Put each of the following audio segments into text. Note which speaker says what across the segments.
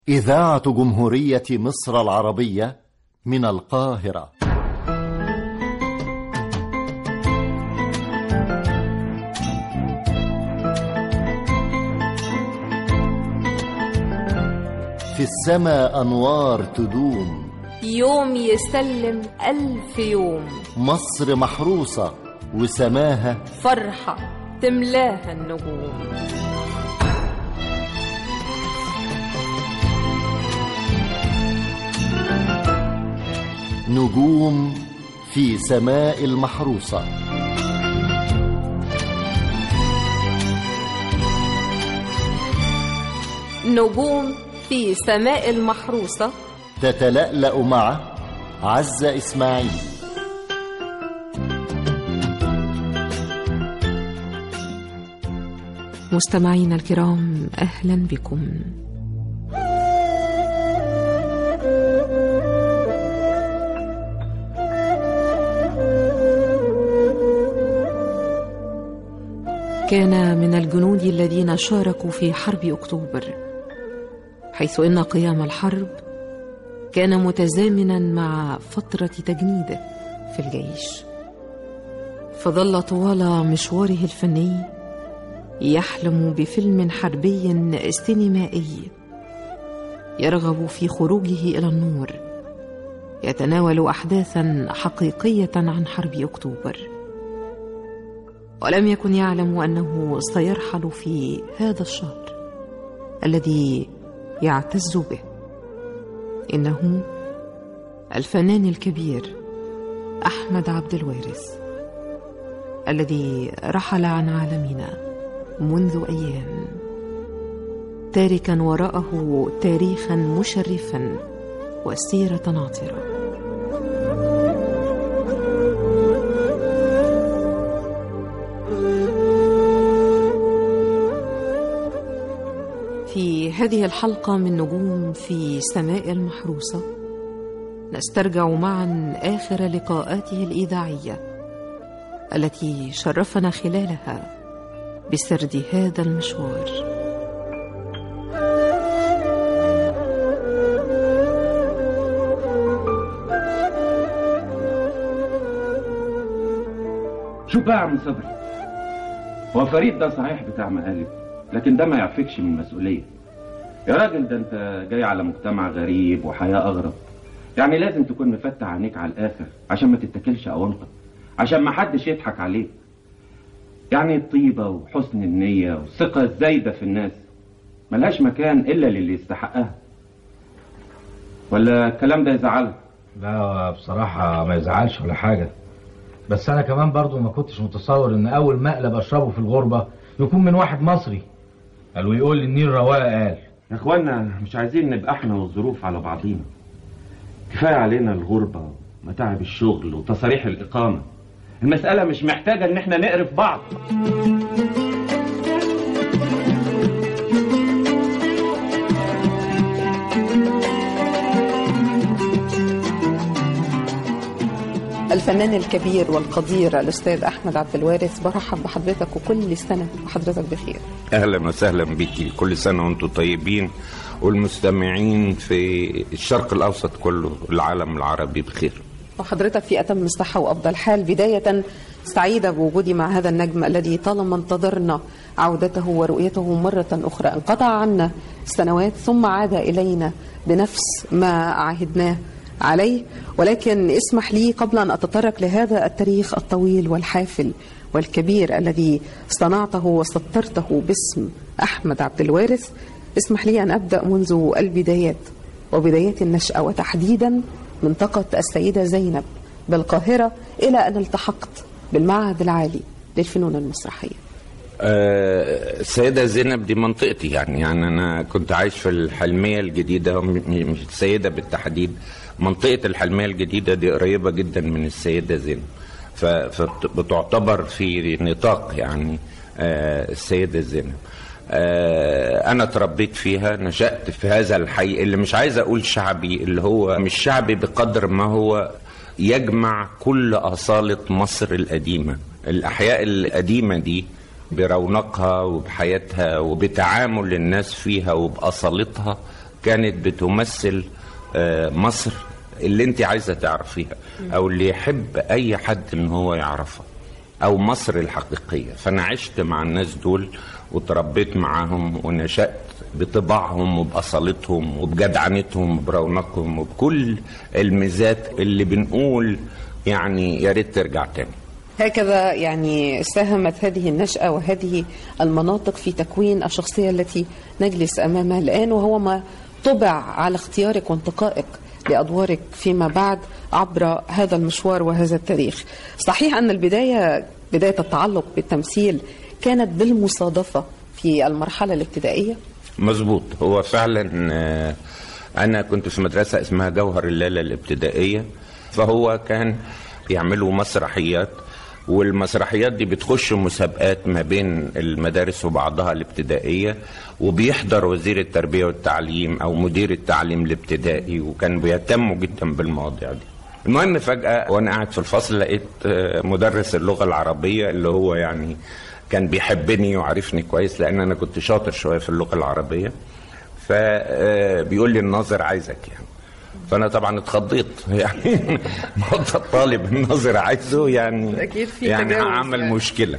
Speaker 1: إذاعة جمهورية مصر العربية من القاهرة في السماء أنوار تدوم
Speaker 2: يوم يسلم ألف يوم
Speaker 1: مصر محروسة وسماها
Speaker 2: فرحة تملاها النجوم
Speaker 1: نجوم في سماء المحروسة
Speaker 2: نجوم في سماء المحروسة
Speaker 1: تتلألأ مع عزة إسماعيل
Speaker 3: مستمعينا الكرام اهلا بكم كان من الجنود الذين شاركوا في حرب اكتوبر حيث ان قيام الحرب كان متزامنا مع فتره تجنيده في الجيش فظل طوال مشواره الفني يحلم بفيلم حربي سينمائي يرغب في خروجه الى النور يتناول احداثا حقيقيه عن حرب اكتوبر ولم يكن يعلم انه سيرحل في هذا الشهر الذي يعتز به انه الفنان الكبير احمد عبد الوارث الذي رحل عن عالمنا منذ ايام تاركا وراءه تاريخا مشرفا وسيره عطره في هذه الحلقه من نجوم في سماء المحروسه نسترجع معا اخر لقاءاته الاذاعيه التي شرفنا خلالها بسرد هذا المشوار
Speaker 4: شوف بقى يا عم صبري هو فريد ده صحيح بتاع مقالب لكن ده ما يعفكش من المسؤولية يا راجل ده انت جاي على مجتمع غريب وحياة أغرب يعني لازم تكون مفتح عينيك على الآخر عشان ما تتكلش أونطة عشان ما حدش يضحك عليك يعني الطيبة وحسن النية والثقة الزايدة في الناس ملهاش مكان إلا للي يستحقها ولا الكلام ده يزعلك
Speaker 5: لا بصراحة ما يزعلش ولا حاجة بس أنا كمان برضو ما كنتش متصور إن أول مقلب أشربه في الغربة يكون من واحد مصري قالوا يقول لي النيل رواق قال
Speaker 4: يا اخوانا مش عايزين نبقى احنا والظروف على بعضينا كفايه علينا الغربه ومتاعب الشغل وتصاريح الاقامه المساله مش محتاجه ان احنا نقرف بعض
Speaker 3: الفنان الكبير والقدير الاستاذ احمد عبد الوارث برحب بحضرتك وكل سنه وحضرتك بخير
Speaker 6: اهلا وسهلا بيكي كل سنه وانتم طيبين والمستمعين في الشرق الاوسط كله العالم العربي بخير
Speaker 3: وحضرتك في اتم الصحه وافضل حال بدايه سعيده بوجودي مع هذا النجم الذي طالما انتظرنا عودته ورؤيته مره اخرى انقطع عنا سنوات ثم عاد الينا بنفس ما عهدناه عليه ولكن اسمح لي قبل ان اتطرق لهذا التاريخ الطويل والحافل والكبير الذي صنعته وسطرته باسم احمد عبد الوارث اسمح لي ان ابدا منذ البدايات وبدايات النشاه وتحديدا منطقه السيده زينب بالقاهره الى ان التحقت بالمعهد العالي للفنون المسرحيه
Speaker 6: آه، السيدة زينب دي منطقتي يعني يعني أنا كنت عايش في الحلمية الجديدة م- مش السيدة بالتحديد منطقة الحلمية الجديدة دي قريبة جدا من السيدة زينب ف- فبتعتبر في نطاق يعني آه، السيدة زينب آه، أنا تربيت فيها نشأت في هذا الحي اللي مش عايز أقول شعبي اللي هو مش شعبي بقدر ما هو يجمع كل أصالة مصر القديمة الأحياء القديمة دي برونقها وبحياتها وبتعامل الناس فيها وبأصالتها كانت بتمثل آه، مصر اللي انت عايزه تعرفيها او اللي يحب اي حد ان هو يعرفها او مصر الحقيقيه فانا عشت مع الناس دول وتربيت معاهم ونشات بطباعهم وبأصالتهم وبجدعنتهم وبرونقهم وبكل الميزات اللي بنقول يعني يا ريت ترجع تاني
Speaker 3: هكذا يعني ساهمت هذه النشأة وهذه المناطق في تكوين الشخصية التي نجلس أمامها الآن وهو ما طبع على اختيارك وانتقائك لأدوارك فيما بعد عبر هذا المشوار وهذا التاريخ صحيح أن البداية بداية التعلق بالتمثيل كانت بالمصادفة في المرحلة الابتدائية
Speaker 6: مظبوط هو فعلا آه، انا كنت في مدرسه اسمها جوهر الليله الابتدائيه فهو كان يعملوا مسرحيات والمسرحيات دي بتخش مسابقات ما بين المدارس وبعضها الابتدائيه وبيحضر وزير التربيه والتعليم او مدير التعليم الابتدائي وكان بيهتموا جدا بالمواضيع دي المهم فجاه وانا قاعد في الفصل لقيت آه، مدرس اللغه العربيه اللي هو يعني كان بيحبني وعارفني كويس لان انا كنت شاطر شويه في اللغه العربيه فبيقول لي الناظر عايزك يعني فانا طبعا اتخضيت يعني ما هو ده الطالب الناظر عايزه يعني
Speaker 3: أكيد في
Speaker 6: يعني
Speaker 3: تجاوز
Speaker 6: عمل
Speaker 3: يعني.
Speaker 6: مشكله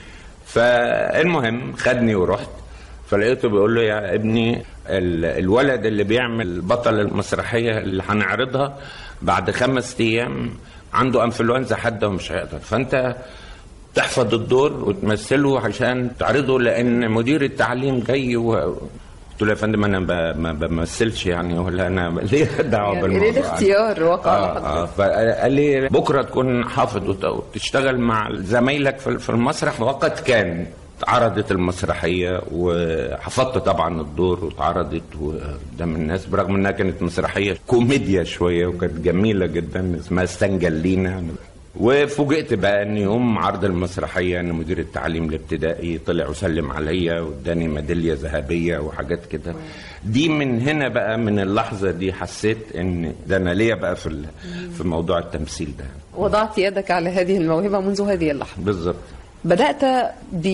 Speaker 6: فالمهم خدني ورحت فلقيته بيقول له يا ابني ال- الولد اللي بيعمل بطل المسرحيه اللي هنعرضها بعد خمس ايام عنده انفلونزا حاده ومش هيقدر فانت تحفظ الدور وتمثله عشان تعرضه لان مدير التعليم جاي و... قلت له يا فندم انا ب... ما بمثلش يعني ولا انا ليه دعوه
Speaker 3: يعني
Speaker 6: بالموضوع
Speaker 3: ليه الاختيار وقع
Speaker 6: آه آه فقال لي بكره تكون حافظ وت- وتشتغل مع زمايلك في في المسرح وقد كان عرضت المسرحية وحفظت طبعا الدور واتعرضت قدام الناس برغم انها كانت مسرحية كوميديا شوية وكانت جميلة جدا اسمها استنجلينا وفوجئت بقى ان يوم عرض المسرحيه ان مدير التعليم الابتدائي طلع وسلم عليا واداني ميداليه ذهبيه وحاجات كده دي من هنا بقى من اللحظه دي حسيت ان ده انا ليا بقى في ال- في موضوع التمثيل ده
Speaker 3: وضعت يدك على هذه الموهبة منذ هذه اللحظة
Speaker 6: بالظبط
Speaker 3: بدأت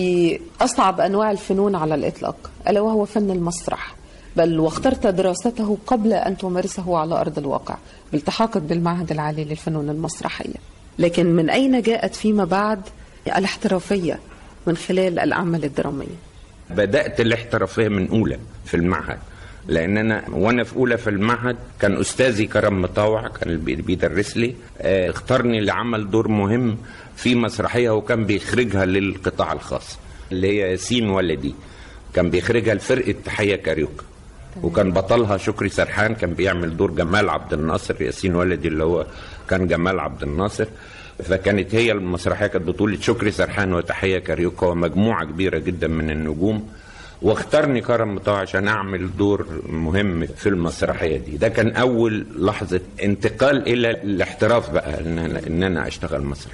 Speaker 3: بأصعب أنواع الفنون على الإطلاق ألا وهو فن المسرح بل واخترت دراسته قبل أن تمارسه على أرض الواقع بالتحاقك بالمعهد العالي للفنون المسرحية لكن من أين جاءت فيما بعد الاحترافية من خلال الأعمال الدرامية
Speaker 6: بدات الاحترافيه من اولى في المعهد لان انا وانا في اولى في المعهد كان استاذي كرم مطاوع كان اللي بي- بيدرس لي آه، اختارني لعمل دور مهم في مسرحيه وكان بيخرجها للقطاع الخاص اللي هي ياسين ولدي كان بيخرجها لفرقه تحيه كاريوكا وكان بطلها شكري سرحان كان بيعمل دور جمال عبد الناصر ياسين ولدي اللي هو كان جمال عبد الناصر فكانت هي المسرحيه كانت بطوله شكري سرحان وتحيه كاريوكا ومجموعه كبيره جدا من النجوم واختارني كرم مطاوع عشان اعمل دور مهم في المسرحيه دي ده كان اول لحظه انتقال الى الاحتراف بقى ان انا, إن أنا اشتغل مسرح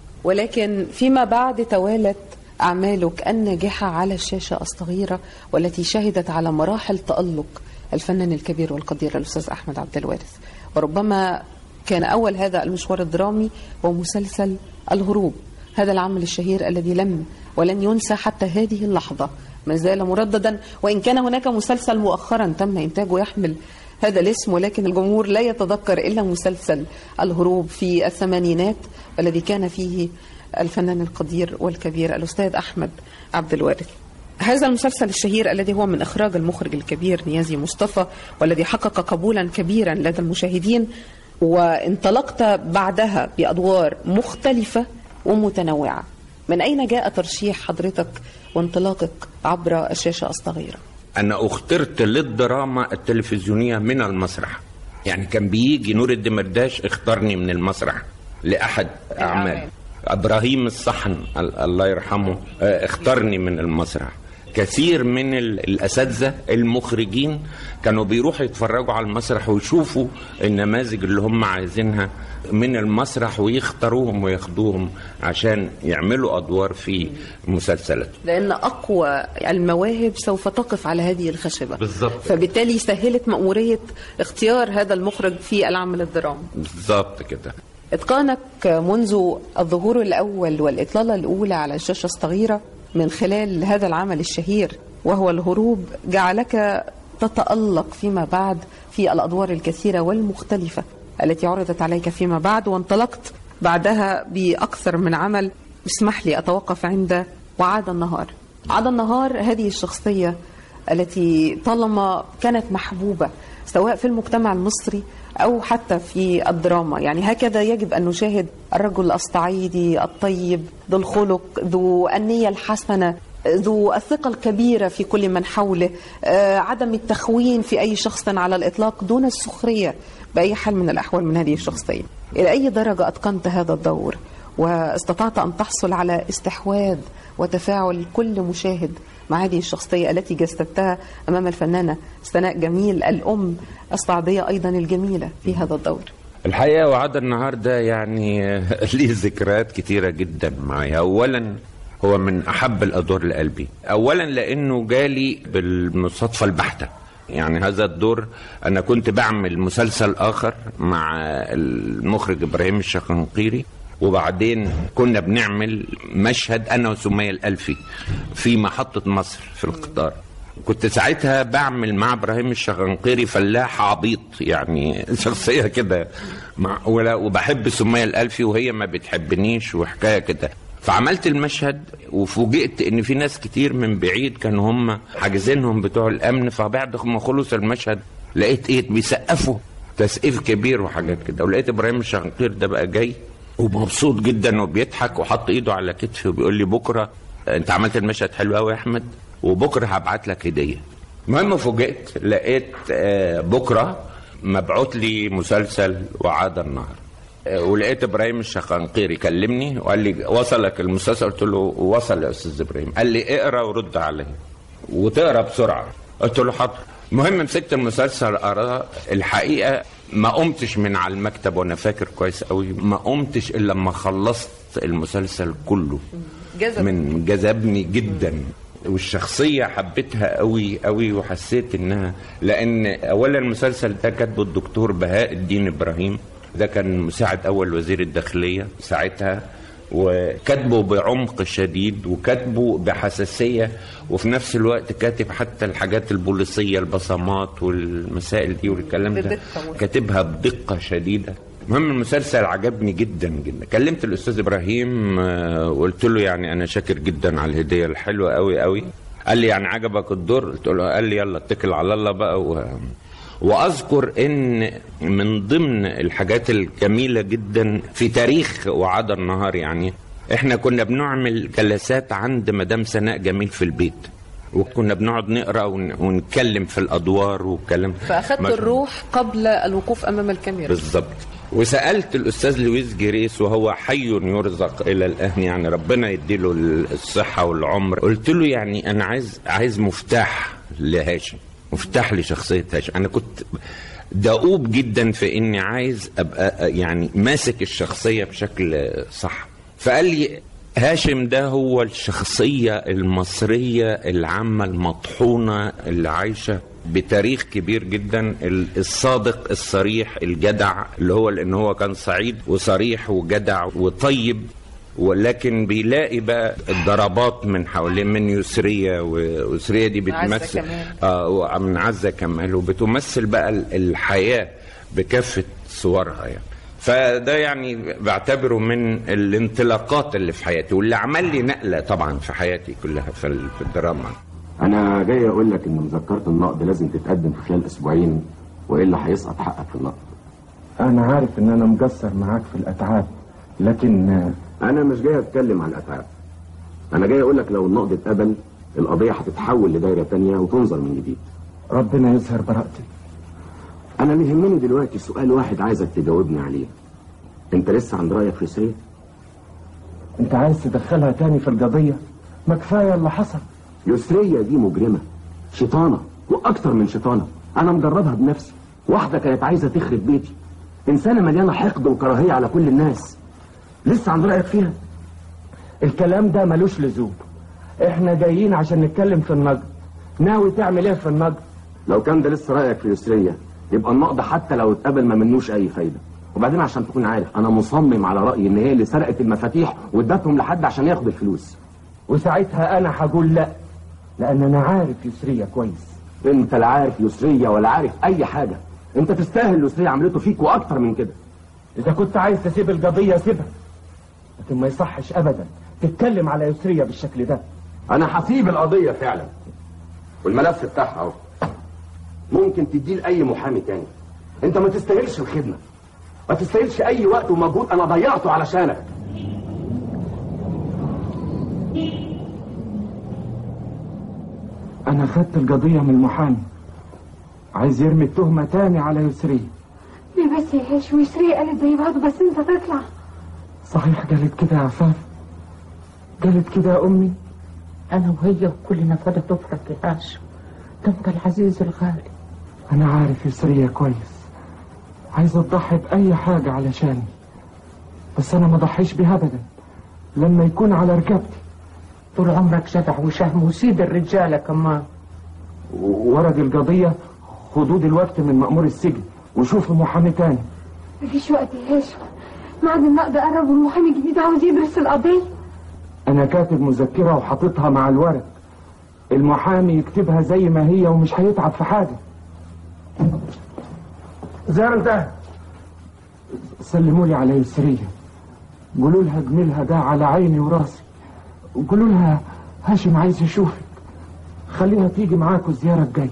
Speaker 3: ولكن فيما بعد توالت أعمالك الناجحة على الشاشة الصغيرة والتي شهدت على مراحل تألق الفنان الكبير والقدير الأستاذ أحمد عبد الوارث وربما كان أول هذا المشوار الدرامي هو مسلسل الهروب هذا العمل الشهير الذي لم ولن ينسى حتى هذه اللحظة ما زال مرددا وإن كان هناك مسلسل مؤخرا تم إنتاجه يحمل هذا الاسم ولكن الجمهور لا يتذكر إلا مسلسل الهروب في الثمانينات والذي كان فيه الفنان القدير والكبير الأستاذ أحمد عبد الوارث هذا المسلسل الشهير الذي هو من إخراج المخرج الكبير نيازي مصطفى والذي حقق قبولا كبيرا لدى المشاهدين وانطلقت بعدها بأدوار مختلفة ومتنوعة من أين جاء ترشيح حضرتك وانطلاقك عبر الشاشة الصغيرة؟
Speaker 6: انا اخترت للدراما التلفزيونيه من المسرح يعني كان بيجي نور الدمرداش اختارني من المسرح لاحد اعمال ابراهيم الصحن ال- الله يرحمه آه، اختارني من المسرح كثير من ال- الاساتذه المخرجين كانوا بيروحوا يتفرجوا على المسرح ويشوفوا النماذج اللي هم عايزينها من المسرح ويختاروهم وياخدوهم عشان يعملوا ادوار في مسلسلات
Speaker 3: لأن أقوى المواهب سوف تقف على هذه الخشبة
Speaker 6: بالظبط.
Speaker 3: فبالتالي سهلت مأمورية اختيار هذا المخرج في العمل الدرامي
Speaker 6: بالظبط كده
Speaker 3: إتقانك منذ الظهور الأول والإطلالة الأولى على الشاشة الصغيرة من خلال هذا العمل الشهير وهو الهروب جعلك تتألق فيما بعد في الأدوار الكثيرة والمختلفة التي عرضت عليك فيما بعد وانطلقت بعدها بأكثر من عمل اسمح لي أتوقف عند وعاد النهار عاد النهار هذه الشخصية التي طالما كانت محبوبة سواء في المجتمع المصري أو حتى في الدراما يعني هكذا يجب أن نشاهد الرجل الصعيدي الطيب ذو الخلق ذو النية الحسنة ذو الثقة الكبيرة في كل من حوله آه، عدم التخوين في أي شخص على الإطلاق دون السخرية بأي حال من الأحوال من هذه الشخصية إلى أي درجة أتقنت هذا الدور واستطعت أن تحصل على استحواذ وتفاعل كل مشاهد مع هذه الشخصية التي جسدتها أمام الفنانة سناء جميل الأم الصعيدية أيضا الجميلة في هذا الدور
Speaker 6: الحقيقة وعد النهار ده يعني ليه ذكريات كتيرة جدا معايا أولا هو من أحب الأدوار لقلبي أولا لأنه جالي بالمصادفة البحتة يعني هذا الدور أنا كنت بعمل مسلسل آخر مع المخرج إبراهيم الشقنقيري وبعدين كنا بنعمل مشهد أنا وسمية الألفي في محطة مصر في القطار كنت ساعتها بعمل مع ابراهيم الشقنقيري فلاح عبيط يعني شخصيه كده مع ولا وبحب سميه الالفي وهي ما بتحبنيش وحكايه كده فعملت المشهد وفوجئت ان في ناس كتير من بعيد كانوا هم حاجزينهم بتوع الامن فبعد ما خلص المشهد لقيت ايه بيسقفوا تسقيف كبير وحاجات كده ولقيت ابراهيم الشقنقير ده بقى جاي ومبسوط جدا وبيضحك وحط ايده على كتفي وبيقول لي بكره انت عملت المشهد حلو قوي يا احمد وبكره هبعت لك هديه المهم فوجئت لقيت آه، بكره مبعوت لي مسلسل وعاد النهر آه، ولقيت ابراهيم الشقنقيري كلمني وقال لي وصلك المسلسل قلت له وصل يا استاذ ابراهيم قال لي اقرا ورد عليا وتقرا بسرعه قلت له حاضر المهم مسكت المسلسل اقراه الحقيقه ما قمتش من على المكتب وانا فاكر كويس قوي ما قمتش الا لما خلصت المسلسل كله
Speaker 3: جذب.
Speaker 6: من جذبني جدا والشخصية حبيتها قوي قوي وحسيت انها لان اولا المسلسل ده كاتبه الدكتور بهاء الدين ابراهيم ده كان مساعد اول وزير الداخلية ساعتها وكاتبه بعمق شديد وكاتبه بحساسية وفي نفس الوقت كاتب حتى الحاجات البوليسية البصمات والمسائل دي والكلام ده
Speaker 3: بدقة.
Speaker 6: كاتبها بدقة شديدة المهم المسلسل عجبني جدا جدا كلمت الاستاذ ابراهيم آه، وقلت له يعني انا شاكر جدا على الهديه الحلوه قوي قوي قال لي يعني عجبك الدور قلت له قال لي يلا اتكل على الله بقى و... واذكر ان من ضمن الحاجات الجميله جدا في تاريخ وعد النهار يعني احنا كنا بنعمل جلسات عند مدام سناء جميل في البيت وكنا بنقعد نقرا ون... ونتكلم في الادوار والكلام
Speaker 3: فأخذت
Speaker 6: ما-
Speaker 3: الروح قبل الوقوف أمام الكاميرا
Speaker 6: بالظبط وسالت الاستاذ لويس جريس وهو حي يرزق الى الان يعني ربنا يديله الصحه والعمر قلت له يعني انا عايز عايز مفتاح لهاشم مفتاح لشخصيه هاشم انا كنت دؤوب جدا في اني عايز ابقى يعني ماسك الشخصيه بشكل صح فقال لي هاشم ده هو الشخصية المصرية العامة المطحونة اللي عايشة بتاريخ كبير جدا ال- الصادق الصريح الجدع اللي هو لان هو كان صعيد وصريح وجدع وطيب ولكن بيلاقي بقى الضربات من حواليه من يسرية ويسرية دي
Speaker 3: عزة
Speaker 6: بتمثل
Speaker 3: كمال.
Speaker 6: آه ومن عزة كمال وبتمثل بقى ال- الحياة بكافة صورها يعني فده يعني بعتبره من الانطلاقات اللي في حياتي واللي عمل لي نقلة طبعا في حياتي كلها في ال- في الدراما
Speaker 7: انا جاي اقول لك ان مذكره النقد لازم تتقدم في خلال اسبوعين والا هيسقط حقك في النقد
Speaker 8: انا عارف ان انا مقصر معاك في الاتعاب لكن آه،
Speaker 7: انا مش جاي اتكلم عن الاتعاب انا جاي اقول لك لو النقد اتقبل القضيه هتتحول لدايره تانية وتنظر من جديد
Speaker 8: ربنا يظهر براءتي
Speaker 7: انا اللي يهمني دلوقتي سؤال واحد عايزك تجاوبني عليه انت لسه عند رايك في سرية
Speaker 8: انت عايز تدخلها تاني في القضيه ما كفايه اللي حصل
Speaker 7: يسرية دي مجرمة شيطانة وأكتر من شيطانة أنا مجربها بنفسي واحدة كانت عايزة تخرب بيتي إنسانة مليانة حقد وكراهية على كل الناس لسه عند رأيك فيها
Speaker 8: الكلام ده ملوش لزوم احنا جايين عشان نتكلم في النقد ناوي تعمل ايه في النقد
Speaker 7: لو كان ده لسه رأيك في يسرية يبقى النقد حتى لو اتقبل ما منوش أي فايدة وبعدين عشان تكون عارف أنا مصمم على رأيي إن هي اللي سرقت المفاتيح وادتهم لحد عشان ياخد الفلوس
Speaker 8: وساعتها انا هقول لا لان انا عارف يسرية كويس
Speaker 7: انت لا عارف يسرية ولا عارف اي حاجة انت تستاهل يسرية عملته فيك واكتر من كده
Speaker 8: اذا كنت عايز تسيب القضية سيبها لكن ما يصحش ابدا تتكلم على يسرية بالشكل ده
Speaker 7: انا هسيب القضية فعلا والملف بتاعها اهو ممكن تديه لاي محامي تاني انت ما تستاهلش الخدمة ما تستاهلش اي وقت ومجهود انا ضيعته علشانك
Speaker 8: انا خدت القضية من المحامي عايز يرمي التهمة تاني على يسرية
Speaker 9: ليه بس يا هاش ويسري قالت زي بعض بس انت تطلع
Speaker 8: صحيح قالت كده يا عفاف قالت كده يا امي
Speaker 10: أنا وهي وكلنا فدا تفرق يا هاشم ده أنت العزيز الغالي
Speaker 8: انا عارف يسرية كويس عايز اضحي باي حاجة علشاني بس انا ما ضحيش بيها ابدا لما يكون على ركبتي
Speaker 10: طول عمرك جدع وشهم وسيد الرجالة كمان
Speaker 8: و- ورق القضية خدوه دلوقتي من مأمور السجن وشوفوا محامي تاني
Speaker 9: مفيش وقت يا هاشم بعد النقد قرب والمحامي الجديد عاوز يدرس القضية
Speaker 8: انا كاتب مذكرة وحاططها مع الورق المحامي يكتبها زي ما هي ومش هيتعب في حاجة زار ده سلموا لي على يسرية قولوا لها جميلها ده على عيني وراسي قولوا لها هاشم عايز يشوفك خليها تيجي معاكم الزيارة الجاية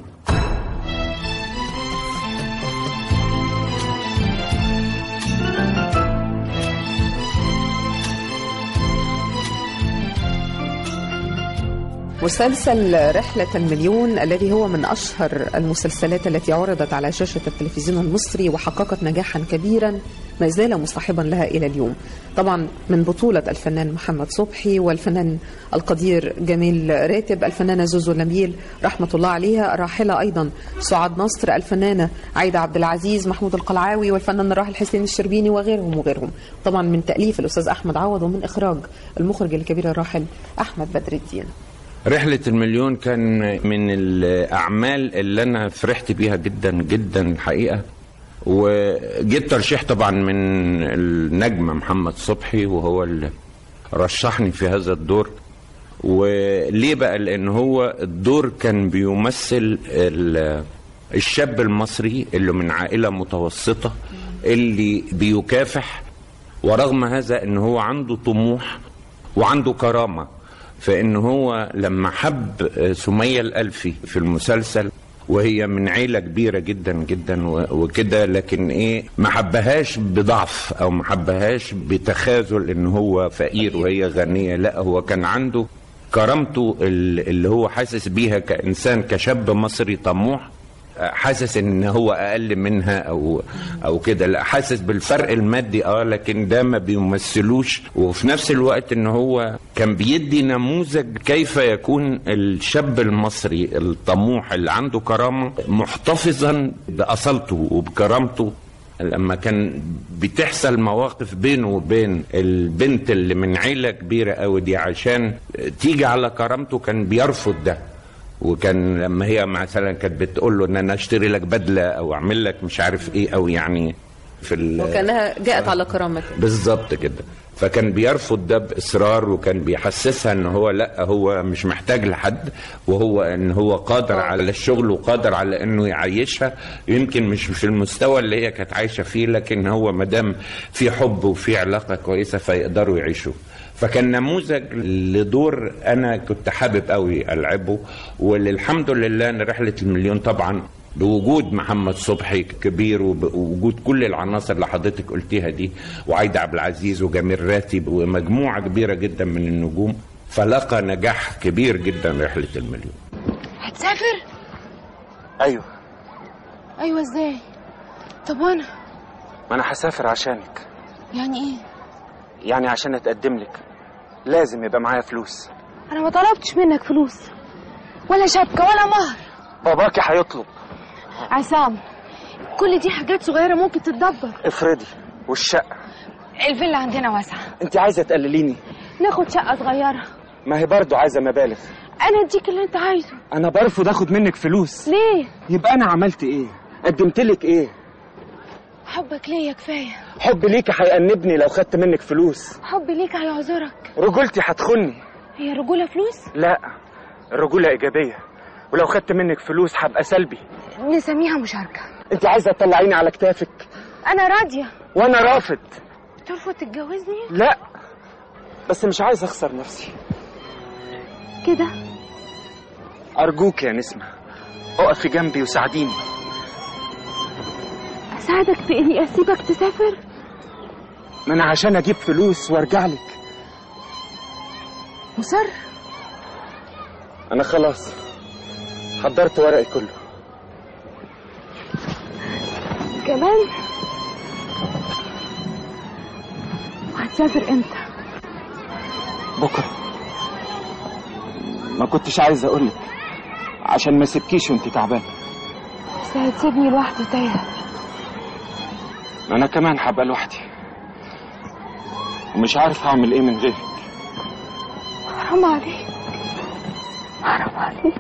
Speaker 3: مسلسل رحلة المليون الذي هو من أشهر المسلسلات التي عرضت على شاشة التلفزيون المصري وحققت نجاحا كبيرا ما زال مصاحبا لها إلى اليوم طبعا من بطولة الفنان محمد صبحي والفنان القدير جميل راتب الفنانة زوزو نبيل رحمة الله عليها الراحلة أيضا سعاد نصر الفنانة عايدة عبد العزيز محمود القلعاوي والفنان الراحل حسين الشربيني وغيرهم وغيرهم طبعا من تأليف الأستاذ أحمد عوض ومن إخراج المخرج الكبير الراحل أحمد بدر الدين
Speaker 6: رحلة المليون كان من الأعمال اللي أنا فرحت بيها جدا جدا الحقيقة وجيت ترشيح طبعا من النجم محمد صبحي وهو اللي رشحني في هذا الدور وليه بقى لأن هو الدور كان بيمثل ال- الشاب المصري اللي من عائلة متوسطة اللي بيكافح ورغم هذا ان هو عنده طموح وعنده كرامه فان هو لما حب سميه الالفي في المسلسل وهي من عيله كبيره جدا جدا و- وكده لكن ايه ما حبهاش بضعف او ما حبهاش بتخاذل ان هو فقير وهي غنيه لا هو كان عنده كرامته ال- اللي هو حاسس بيها كانسان كشاب مصري طموح حاسس ان هو اقل منها او او كده لا حاسس بالفرق المادي اه لكن ده ما بيمثلوش وفي نفس الوقت ان هو كان بيدي نموذج كيف يكون الشاب المصري الطموح اللي عنده كرامه محتفظا باصالته وبكرامته لما كان بتحصل مواقف بينه وبين البنت اللي من عيله كبيره قوي دي عشان تيجي على كرامته كان بيرفض ده وكان لما هي مثلا كانت بتقول له ان انا اشتري لك بدله او اعمل لك مش عارف ايه او يعني في ال-
Speaker 3: وكانها جاءت على كرامته
Speaker 6: بالظبط كده فكان بيرفض ده باصرار وكان بيحسسها ان هو لا هو مش محتاج لحد وهو ان هو قادر على الشغل وقادر على انه يعيشها يمكن مش في المستوى اللي هي كانت عايشه فيه لكن هو ما دام في حب وفي علاقه كويسه فيقدروا يعيشوا فكان نموذج لدور انا كنت حابب قوي العبه والحمد لله ان رحله المليون طبعا بوجود محمد صبحي كبير وبوجود كل العناصر اللي حضرتك قلتيها دي وعايده عبد العزيز وجميل راتب ومجموعه كبيره جدا من النجوم فلقى نجاح كبير جدا رحله المليون
Speaker 9: هتسافر؟
Speaker 11: ايوه
Speaker 9: ايوه ازاي؟ طب وانا؟
Speaker 11: ما انا هسافر عشانك
Speaker 9: يعني ايه؟
Speaker 11: يعني عشان اتقدم لك لازم يبقى معايا فلوس
Speaker 9: انا ما طلبتش منك فلوس ولا شبكة ولا مهر
Speaker 11: باباكي هيطلب
Speaker 9: عصام كل دي حاجات صغيرة ممكن تتدبر
Speaker 11: افرضي والشقه
Speaker 9: الفيلا عندنا واسعة
Speaker 11: انت عايزه تقلليني
Speaker 9: ناخد شقة صغيرة
Speaker 11: ما هي برضه عايزه مبالغ
Speaker 9: انا اديك اللي انت عايزه
Speaker 11: انا برفض اخد منك فلوس
Speaker 9: ليه؟
Speaker 11: يبقى انا عملت ايه قدمت لك ايه
Speaker 9: حبك ليا كفاية
Speaker 11: حب ليكي هيأنبني لو خدت منك فلوس
Speaker 9: حبي ليك هيعذرك
Speaker 11: رجولتي هتخني
Speaker 9: هي رجولة فلوس؟
Speaker 11: لا الرجوله ايجابيه ولو خدت منك فلوس هبقى سلبي
Speaker 9: نسميها مشاركة
Speaker 11: انت عايزه تطلعيني على كتافك
Speaker 9: أنا راضية
Speaker 11: وانا رافض
Speaker 9: ترفض تتجوزني
Speaker 11: لا بس مش عايز اخسر نفسي
Speaker 9: كده
Speaker 11: ارجوك يا نسمه اقفي جنبي وساعديني
Speaker 9: أساعدك في إني أسيبك تسافر
Speaker 11: ما انا عشان اجيب فلوس وارجع لك
Speaker 9: مصر
Speaker 11: انا خلاص حضرت ورقي كله
Speaker 9: كمان وهتسافر امتى
Speaker 11: بكره ما كنتش عايز اقولك عشان ما سيبكيش وانت تعبانه
Speaker 9: بس هتسيبني لوحدي تايه
Speaker 11: ما انا كمان هبقى لوحدي ومش عارف هعمل ايه من غيرك
Speaker 9: حرام عليك حرام عليك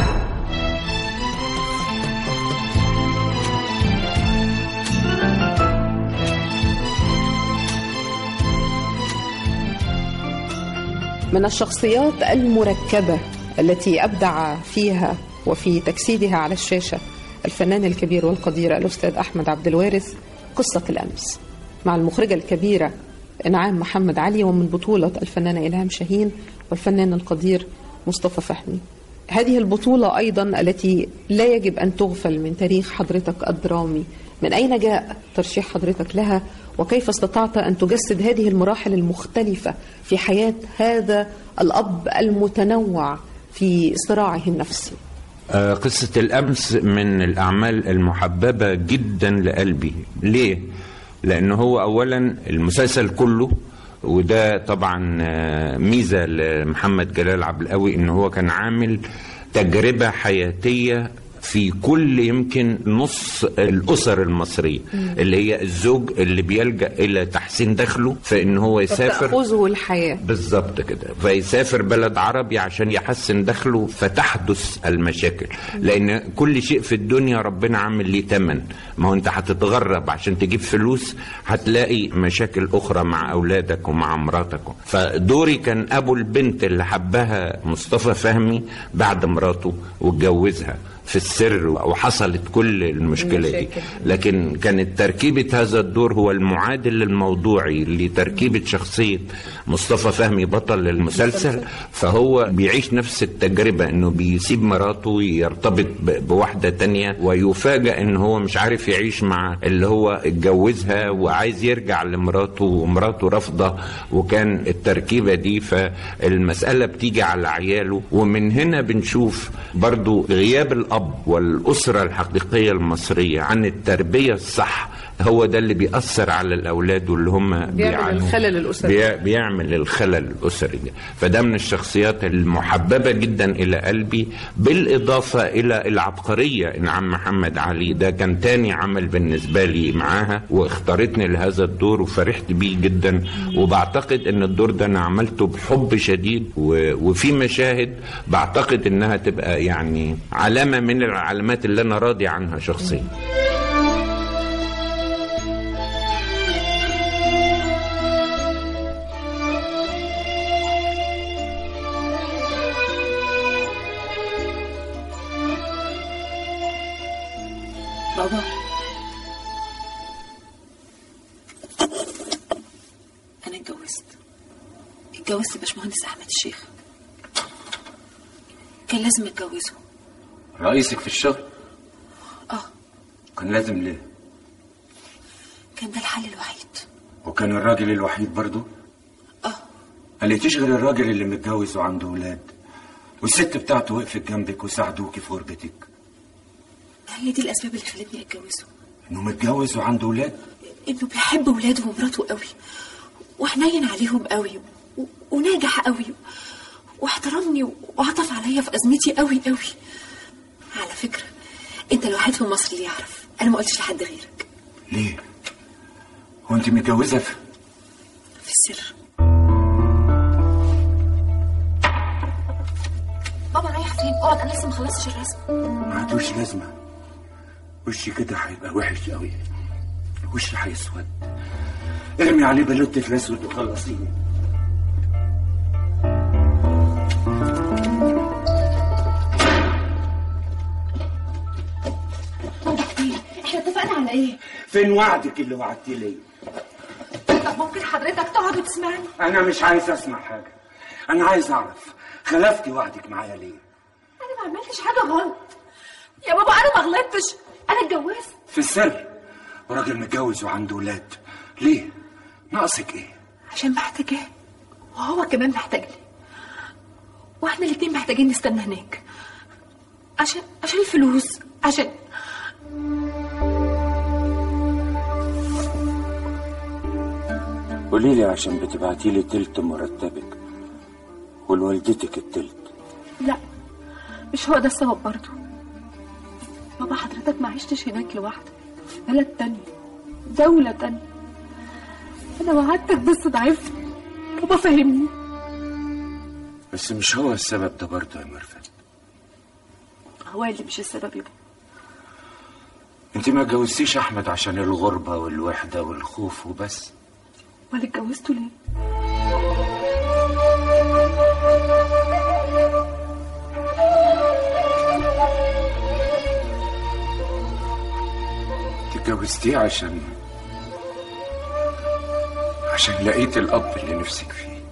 Speaker 3: من الشخصيات المركبة التي أبدع فيها وفي تجسيدها على الشاشة الفنان الكبير والقدير الأستاذ أحمد عبد الوارث قصة الأمس مع المخرجة الكبيرة إنعام محمد علي ومن بطولة الفنانة إلهام شاهين والفنان القدير مصطفى فهمي هذه البطولة أيضا التي لا يجب أن تغفل من تاريخ حضرتك الدرامي من أين جاء ترشيح حضرتك لها وكيف استطعت أن تجسد هذه المراحل المختلفة في حياة هذا الأب المتنوع في صراعه النفسي
Speaker 6: آه، قصة الأمس من الأعمال المحببة جدا لقلبي ليه؟ لأنه هو أولا المسلسل كله وده طبعا آه، ميزة لمحمد جلال عبد القوي إن هو كان عامل تجربة حياتية في كل يمكن نص الأسر المصرية اللي هي الزوج اللي بيلجأ إلى تحسين دخله فإن هو يسافر
Speaker 3: فتأخذه الحياة
Speaker 6: بالظبط كده فيسافر بلد عربي عشان يحسن دخله فتحدث المشاكل لان كل شيء في الدنيا ربنا عامل ليه تمن ما هو انت هتتغرب عشان تجيب فلوس هتلاقي مشاكل اخرى مع اولادك ومع مراتك فدوري كان ابو البنت اللي حبها مصطفى فهمي بعد مراته واتجوزها في السر وحصلت كل المشكلة دي
Speaker 3: المشاكل.
Speaker 6: لكن كانت تركيبة هذا الدور هو المعادل الموضوعي لتركيبة شخصية مصطفى فهمي بطل المسلسل فهو بيعيش نفس التجربة انه بيسيب مراته ويرتبط ب- بواحدة تانية ويفاجأ ان هو مش عارف يعيش مع اللي هو اتجوزها وعايز يرجع لمراته ومراته رافضة وكان التركيبة دي فالمسألة بتيجي على عياله ومن هنا بنشوف برضو غياب الأب والأسرة الحقيقية المصرية عن التربية الصح هو ده اللي بيأثر على الأولاد واللي هم بيعانوا.
Speaker 3: الخلل الأسري.
Speaker 6: بي- بيعمل الخلل الأسري ده فده من الشخصيات المحببة جدا إلى قلبي بالإضافة إلى العبقرية إنعام محمد علي ده كان تاني عمل بالنسبة لي معاها واختارتني لهذا الدور وفرحت بيه جدا وبعتقد إن الدور ده أنا عملته بحب شديد و- وفي مشاهد بعتقد إنها تبقى يعني علامة من العلامات اللي أنا راضي عنها شخصيا
Speaker 12: بابا أنا اتجوزت اتجوزت باشمهندس أحمد الشيخ كان لازم اتجوزه
Speaker 13: رئيسك في الشغل
Speaker 12: اه
Speaker 13: كان لازم ليه
Speaker 12: كان ده الحل الوحيد
Speaker 13: وكان الراجل الوحيد برضو
Speaker 12: اه
Speaker 13: قال تشغل الراجل اللي متجوز وعنده ولاد والست بتاعته وقفت جنبك وساعدوكي في غربتك
Speaker 12: هي دي الأسباب اللي خلتني أتجوزه
Speaker 13: انه متجوز وعنده ولاد
Speaker 12: إنه بيحب ولاده ومراته قوي وحنين عليهم قوي و... وناجح قوي واحترمني وعطف عليا في أزمتي قوي قوي على فكرة أنت الوحيد في مصر اللي يعرف أنا ما قلتش لحد غيرك
Speaker 13: ليه هو انت متجوزه في
Speaker 12: في السر بابا رايح فين؟ اقعد انا لسه ما خلصتش الرسم
Speaker 13: ما عادوش لازمه وشي كده هيبقى وحش قوي وشي هيسود ارمي عليه بلوتة الاسود وخلصيني
Speaker 12: ايه
Speaker 13: فين وعدك اللي وعدتي لي
Speaker 12: طب ممكن حضرتك تقعد وتسمعني
Speaker 13: انا مش عايز اسمع حاجه انا عايز اعرف خلفتي وعدك معايا ليه
Speaker 12: انا ما عملتش حاجه غلط يا بابا انا ما غلطتش انا اتجوزت
Speaker 13: في السر وراجل متجوز وعنده ولاد ليه ناقصك ايه
Speaker 12: عشان محتاجاه وهو كمان محتاجني واحنا الاتنين محتاجين نستنى هناك عشان عشان الفلوس عشان
Speaker 13: قولي لي عشان بتبعتي لي تلت مرتبك ولوالدتك التلت
Speaker 12: لا مش هو ده السبب برضه بابا حضرتك ما عشتش هناك لوحدك في بلد تانية دولة تانية أنا وعدتك بس ضعفت بابا فهمني
Speaker 13: بس مش هو السبب ده برضه يا مرفت
Speaker 12: هو اللي مش السبب يبقى
Speaker 13: انت ما اتجوزتيش احمد عشان الغربه والوحده والخوف وبس
Speaker 12: ولا اتجوزته ليه؟
Speaker 13: اتجوزتيه عشان عشان لقيت الاب اللي نفسك فيه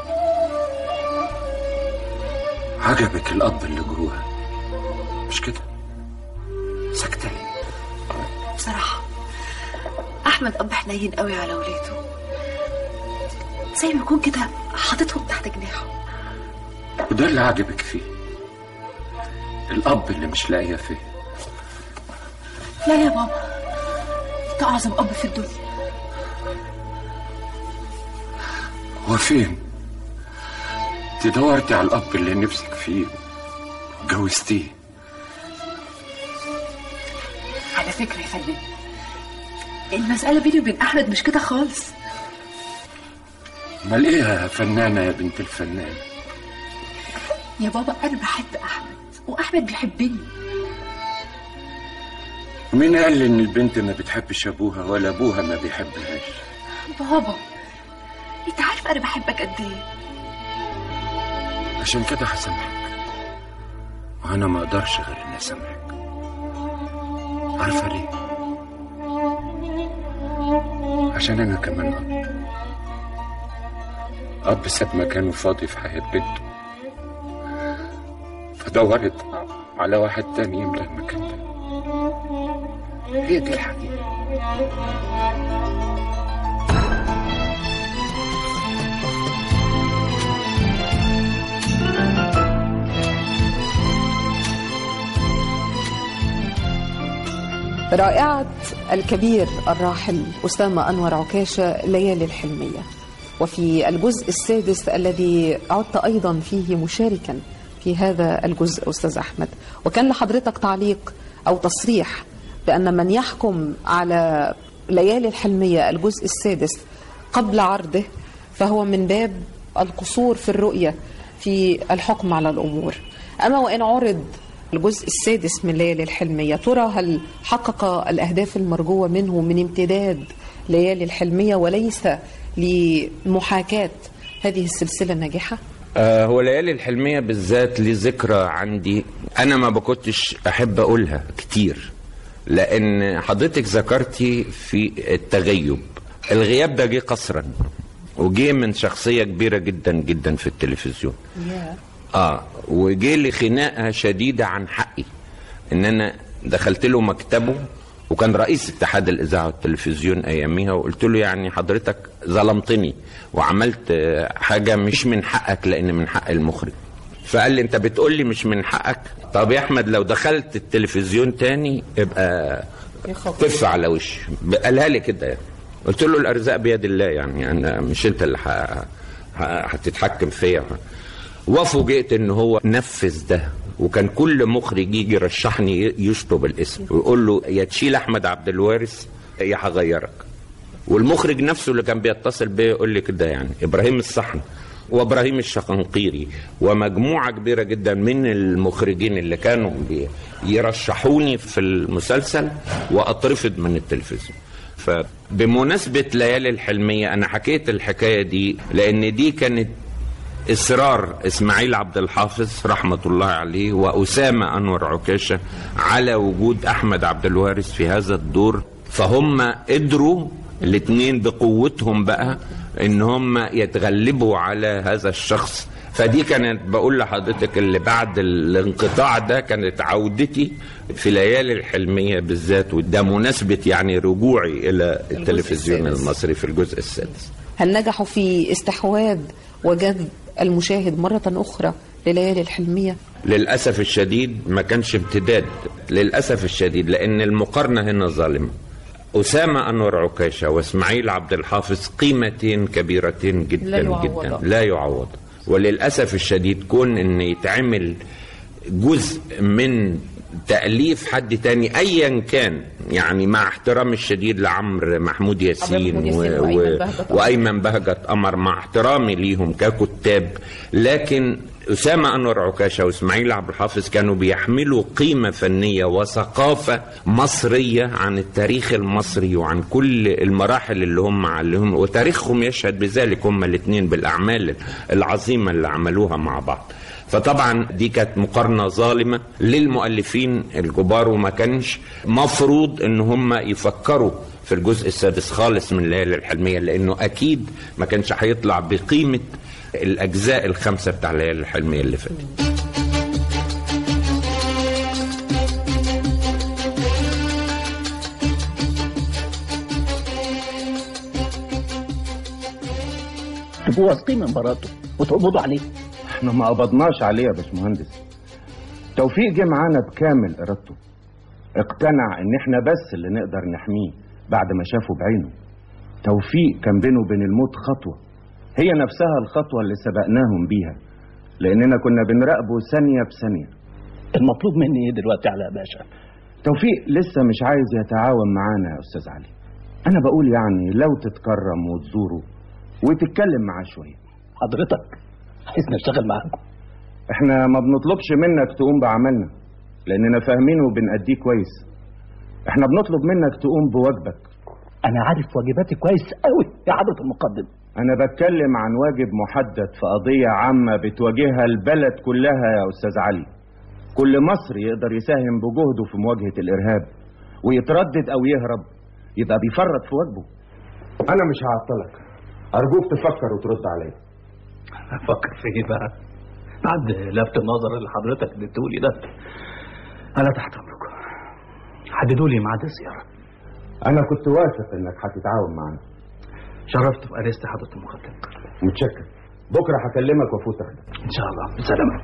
Speaker 13: عجبك الاب اللي جواه مش كده سكتة ليه
Speaker 12: بصراحة أحمد أب حنين قوي على ولاده زي ما يكون كده حاططهم تحت جناحه
Speaker 13: وده اللي عجبك فيه الاب اللي مش لاقيه فيه
Speaker 12: لا يا بابا أنت أعظم أب في الدنيا
Speaker 13: هو فين انت دورتي على الاب اللي نفسك فيه وجوزتيه
Speaker 12: على فكرة يا فنان المسألة بيني وبين أحمد مش كده خالص
Speaker 13: امال ايه يا فنانه يا بنت الفنان
Speaker 12: يا بابا أنا بحب أحمد وأحمد بيحبني
Speaker 13: مين قال ان البنت ما بتحبش ابوها ولا ابوها ما بيحبهاش
Speaker 12: بابا أنت عارف أنا بحبك قد إيه
Speaker 13: عشان كده هسامحك وانا ما اقدرش غير اني اسامحك عارفه ليه عشان انا كمان اب اب ساب مكانه فاضي في حياه بنته فدورت على واحد تاني يملى المكان ده هي دي الحقيقه
Speaker 3: رائعة الكبير الراحل أسامة أنور عكاشة ليالي الحلمية وفي الجزء السادس الذي عدت أيضا فيه مشاركا في هذا الجزء أستاذ أحمد وكان لحضرتك تعليق أو تصريح بأن من يحكم على ليالي الحلمية الجزء السادس قبل عرضه فهو من باب القصور في الرؤية في الحكم على الأمور أما وإن عرض الجزء السادس من ليالي الحلمية ترى هل حقق الأهداف المرجوة منه من امتداد ليالي الحلمية وليس لمحاكاة هذه السلسلة الناجحة؟
Speaker 6: آه هو ليالي الحلمية بالذات لي ذكرى عندي أنا ما بكنتش أحب أقولها كتير لأن حضرتك ذكرتي في التغيب الغياب ده جه قصرا وجه من شخصية كبيرة جدا جدا في التلفزيون اه وجه لي خناقه شديده عن حقي ان انا دخلت له مكتبه وكان رئيس اتحاد الاذاعه والتلفزيون اياميها وقلت له يعني حضرتك ظلمتني وعملت آه، حاجه مش من حقك لان من حق المخرج فقال لي انت بتقول لي مش من حقك طب يا احمد لو دخلت التلفزيون تاني ابقى طف على وشي قالها لي كده يعني قلت له الارزاق بيد الله يعني انا مش انت اللي ح- ح- هتتحكم فيا وفوجئت ان هو نفذ ده وكان كل مخرج يجي يرشحني يشطب الاسم ويقول له يا تشيل احمد عبد الوارث يا هغيرك والمخرج نفسه اللي كان بيتصل بيا يقول لي كده يعني ابراهيم الصحن وابراهيم الشقنقيري ومجموعه كبيره جدا من المخرجين اللي كانوا بي- يرشحوني في المسلسل واطرفد من التلفزيون فبمناسبه ليالي الحلميه انا حكيت الحكايه دي لان دي كانت اصرار اسماعيل عبد الحافظ رحمه الله عليه واسامه انور عكاشه على وجود احمد عبد الوارث في هذا الدور فهم قدروا الاثنين بقوتهم بقى ان هم يتغلبوا على هذا الشخص فدي كانت بقول لحضرتك اللي بعد الانقطاع ده كانت عودتي في ليالي الحلمية بالذات وده مناسبة يعني رجوعي إلى التلفزيون
Speaker 3: السادس.
Speaker 6: المصري في الجزء السادس
Speaker 3: هل نجحوا في استحواذ وجذب المشاهد مرة أخرى لليالي الحلمية
Speaker 6: للأسف الشديد ما كانش امتداد للأسف الشديد لأن المقارنة هنا ظالمة أسامة أنور عكاشة وإسماعيل عبد الحافظ قيمتين كبيرتين جدا
Speaker 3: لا يعوضا.
Speaker 6: جدا لا يعوض وللأسف الشديد كون أن يتعمل جزء من تأليف حد تاني أيا كان يعني مع احترامي الشديد لعمرو محمود ياسين,
Speaker 3: محمود ياسين
Speaker 6: و...
Speaker 3: وأيمن
Speaker 6: و...
Speaker 3: بهجت قمر.
Speaker 6: وأيمن بهجت قمر مع احترامي ليهم ككتاب لكن أسامة أنور عكاشة وإسماعيل عبد الحافظ كانوا بيحملوا قيمة فنية وثقافة مصرية عن التاريخ المصري وعن كل المراحل اللي هم عليهم وتاريخهم يشهد بذلك هم الاثنين بالأعمال العظيمة اللي عملوها مع بعض فطبعا دي كانت مقارنة ظالمة للمؤلفين الكبار وما كانش مفروض ان هم يفكروا في الجزء السادس خالص من الليالي الحلمية لانه اكيد ما كانش هيطلع بقيمة الاجزاء الخمسة بتاع الليالي الحلمية اللي فاتت
Speaker 14: تبقوا واثقين من براءته وتقبضوا عليه
Speaker 4: احنا ما قبضناش عليه يا باشمهندس توفيق جه معانا بكامل ارادته اقتنع ان احنا بس اللي نقدر نحميه بعد ما شافه بعينه توفيق كان بينه وبين الموت خطوة هي نفسها الخطوة اللي سبقناهم بيها لاننا كنا بنراقبه ثانية بثانية
Speaker 14: المطلوب مني ايه دلوقتي على يا باشا
Speaker 4: توفيق لسه مش عايز يتعاون معانا يا استاذ علي انا بقول يعني لو تتكرم وتزوره وتتكلم معاه شوية
Speaker 14: حضرتك عايز نشتغل معاكم
Speaker 4: احنا ما بنطلبش منك تقوم بعملنا لاننا فاهمينه وبنأديه كويس احنا بنطلب منك تقوم بواجبك
Speaker 14: انا عارف واجباتي كويس قوي يا حضرة المقدم
Speaker 4: انا بتكلم عن واجب محدد في قضية عامة بتواجهها البلد كلها يا استاذ علي كل مصري يقدر يساهم بجهده في مواجهة الارهاب ويتردد او يهرب يبقى بيفرط في واجبه انا مش هعطلك ارجوك تفكر وترد عليا
Speaker 14: افكر في ايه بقى بعد لفت النظر اللي حضرتك اديتهولي ده انا تحت امركم حددوا لي ميعاد الزياره
Speaker 4: انا كنت واثق انك هتتعاون معانا
Speaker 14: شرفت في ارست حضرة المقدم
Speaker 4: متشكر بكره هكلمك وافوت اخدك
Speaker 14: ان شاء الله بسلامه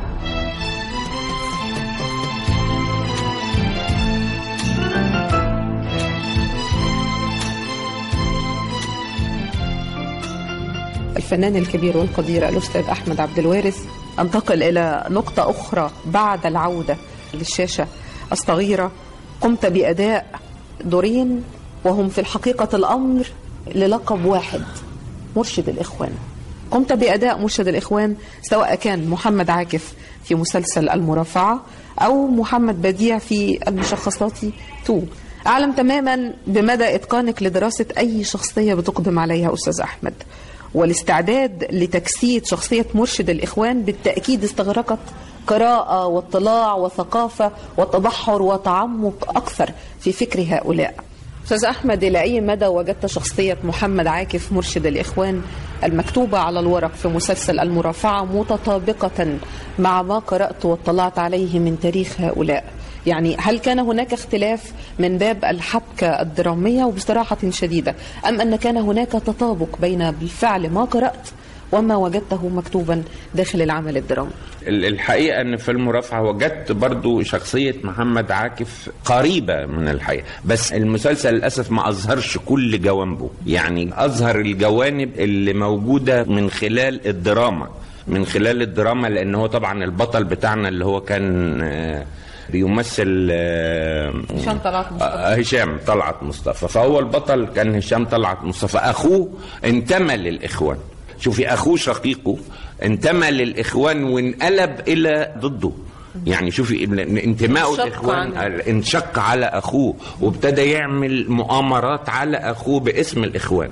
Speaker 3: الفنان الكبير والقدير الأستاذ أحمد عبد الوارث أنتقل إلى نقطة أخرى بعد العودة للشاشة الصغيرة قمت بأداء دورين وهم في الحقيقة الأمر للقب واحد مرشد الإخوان قمت بأداء مرشد الإخوان سواء كان محمد عاكف في مسلسل المرافعة أو محمد بديع في المشخصات 2 أعلم تماما بمدى إتقانك لدراسة أي شخصية بتقدم عليها أستاذ أحمد والاستعداد لتجسيد شخصية مرشد الإخوان بالتأكيد استغرقت قراءة واطلاع وثقافة وتبحر وتعمق أكثر في فكر هؤلاء أستاذ أحمد إلى أي مدى وجدت شخصية محمد عاكف مرشد الإخوان المكتوبة على الورق في مسلسل المرافعة متطابقة مع ما قرأت واطلعت عليه من تاريخ هؤلاء يعني هل كان هناك اختلاف من باب الحبكة الدرامية وبصراحة شديدة أم أن كان هناك تطابق بين بالفعل ما قرأت وما وجدته مكتوبا داخل العمل الدرامي
Speaker 6: ال- الحقيقة أن في المرافعة وجدت برضو شخصية محمد عاكف قريبة من الحقيقة بس المسلسل للأسف ما أظهرش كل جوانبه يعني أظهر الجوانب اللي موجودة من خلال الدراما من خلال الدراما لأن هو طبعا البطل بتاعنا اللي هو كان آه، بيمثل آه،
Speaker 3: هشام طلعت مصطفى
Speaker 6: آه، هشام طلعت مصطفى فهو البطل كان هشام طلعت مصطفى اخوه انتمى للاخوان شوفي اخوه شقيقه انتمى للاخوان وانقلب الى ضده يعني شوفي انتمائه
Speaker 3: انشق
Speaker 6: الاخوان
Speaker 3: عنه.
Speaker 6: انشق على اخوه وابتدى يعمل مؤامرات على اخوه باسم الاخوان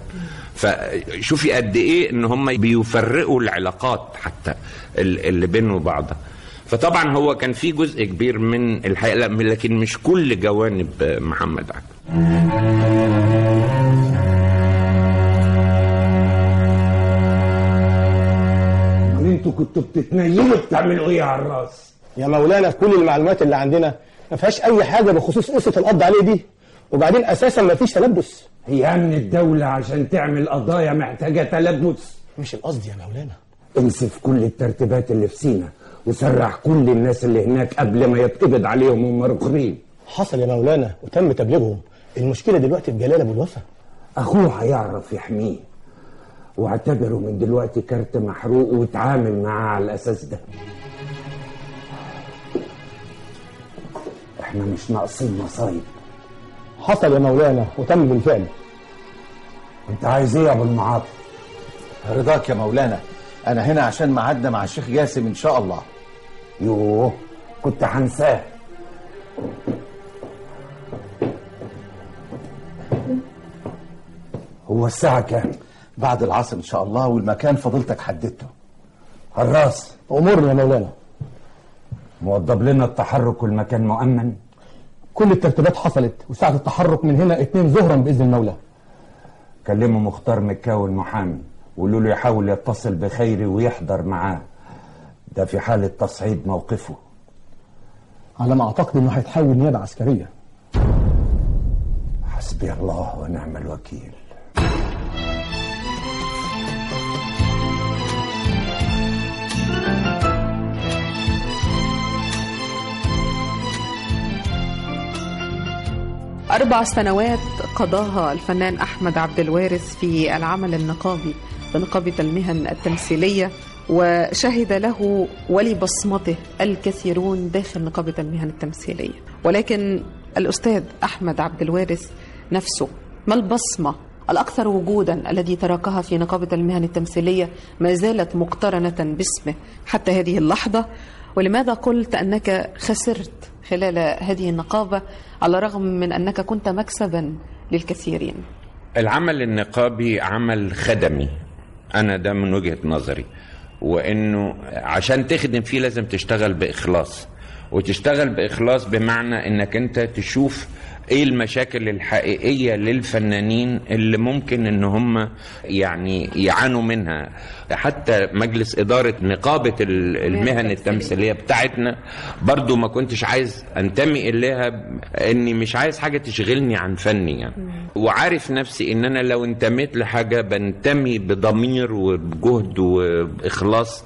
Speaker 6: فشوفي قد ايه ان هم بيفرقوا العلاقات حتى ال- اللي بينه وبعضها فطبعا هو كان في جزء كبير من الحقيقه لا، لكن مش كل جوانب محمد عبده
Speaker 13: انتوا كنتوا بتتنيلوا بتعملوا ايه على الراس
Speaker 15: يا مولانا كل المعلومات اللي عندنا ما فيهاش اي حاجه بخصوص قصه القبض عليه دي وبعدين اساسا ما فيش تلبس
Speaker 13: هي امن الدولة عشان تعمل قضايا محتاجة تلبس
Speaker 15: مش القصد يا مولانا
Speaker 13: انسف كل الترتيبات اللي في سينا وسرح كل الناس اللي هناك قبل ما يتقبض عليهم هم رخرين
Speaker 15: حصل يا مولانا وتم تبليغهم المشكله دلوقتي في جلال ابو الوفا
Speaker 13: اخوه هيعرف يحميه واعتبره من دلوقتي كارت محروق وتعامل معاه على الاساس ده احنا مش ناقصين مصايب
Speaker 15: حصل يا مولانا وتم بالفعل
Speaker 13: انت عايز ايه يا ابو المعاطي
Speaker 16: رضاك يا مولانا انا هنا عشان معدنا مع الشيخ جاسم ان شاء الله
Speaker 13: يوه كنت هنساه هو الساعة كام؟
Speaker 16: بعد العصر ان شاء الله والمكان فضيلتك حددته
Speaker 13: الراس
Speaker 15: امورنا يا مولانا
Speaker 13: موضب لنا التحرك والمكان مؤمن
Speaker 15: كل الترتيبات حصلت وساعه التحرك من هنا اتنين ظهرا باذن المولى
Speaker 13: كلموا مختار مكاوي المحامي وقولوا له يحاول يتصل بخيري ويحضر معاه ده في حالة تصعيد موقفه
Speaker 15: على ما اعتقد انه هيتحول نيابه عسكريه
Speaker 13: حسبي الله ونعم الوكيل
Speaker 3: أربع سنوات قضاها الفنان أحمد عبد الوارث في العمل النقابي بنقابة المهن التمثيلية وشهد له ولبصمته الكثيرون داخل نقابة المهن التمثيلية ولكن الأستاذ أحمد عبد الوارث نفسه ما البصمة الأكثر وجودا الذي تركها في نقابة المهن التمثيلية ما زالت مقترنة باسمه حتى هذه اللحظة ولماذا قلت أنك خسرت خلال هذه النقابة على الرغم من أنك كنت مكسبا للكثيرين
Speaker 6: العمل النقابي عمل خدمي انا ده من وجهه نظري وانه عشان تخدم فيه لازم تشتغل باخلاص وتشتغل باخلاص بمعنى انك انت تشوف ايه المشاكل الحقيقيه للفنانين اللي ممكن ان هم يعني يعانوا منها حتى مجلس اداره نقابه ال- المهن التمثيليه بتاعتنا برضو ما كنتش عايز انتمي اليها اني مش عايز حاجه تشغلني عن فني يعني وعارف نفسي ان انا لو انتميت لحاجه بنتمي بضمير وبجهد وباخلاص